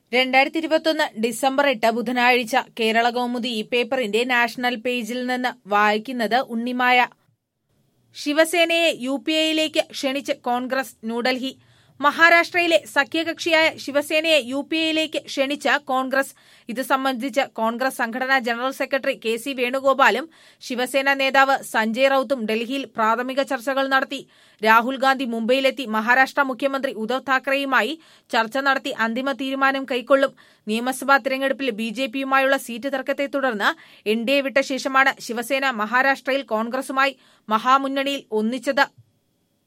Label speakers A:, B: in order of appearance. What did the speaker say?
A: രണ്ടായിരത്തി ഇരുപത്തൊന്ന് ഡിസംബർ എട്ട് ബുധനാഴ്ച കേരള കൗമുദി ഈ പേപ്പറിന്റെ നാഷണൽ പേജിൽ നിന്ന് വായിക്കുന്നത് ഉണ്ണിമായ ശിവസേനയെ യു പി എയിലേക്ക് ക്ഷണിച്ച് കോൺഗ്രസ് ന്യൂഡൽഹി മഹാരാഷ്ട്രയിലെ സഖ്യകക്ഷിയായ ശിവസേനയെ യു പി എയിലേക്ക് ക്ഷണിച്ച കോൺഗ്രസ് ഇത് സംബന്ധിച്ച് കോൺഗ്രസ് സംഘടനാ ജനറൽ സെക്രട്ടറി കെ സി വേണുഗോപാലും ശിവസേന നേതാവ് സഞ്ജയ് റൌത്തും ഡൽഹിയിൽ പ്രാഥമിക ചർച്ചകൾ നടത്തി രാഹുൽ ഗാന്ധി മുംബൈയിലെത്തി മഹാരാഷ്ട്ര മുഖ്യമന്ത്രി ഉദ്ധവ് താക്കറെയുമായി ചർച്ച നടത്തി അന്തിമ തീരുമാനം കൈക്കൊള്ളും നിയമസഭാ തിരഞ്ഞെടുപ്പിൽ ബി ജെ പിയുമായുള്ള സീറ്റ് തർക്കത്തെ തുടർന്ന് എൻ ഡി എ വിട്ട ശേഷമാണ് ശിവസേന മഹാരാഷ്ട്രയിൽ കോൺഗ്രസുമായി മഹാമുന്നണിയിൽ ഒന്നിച്ചത്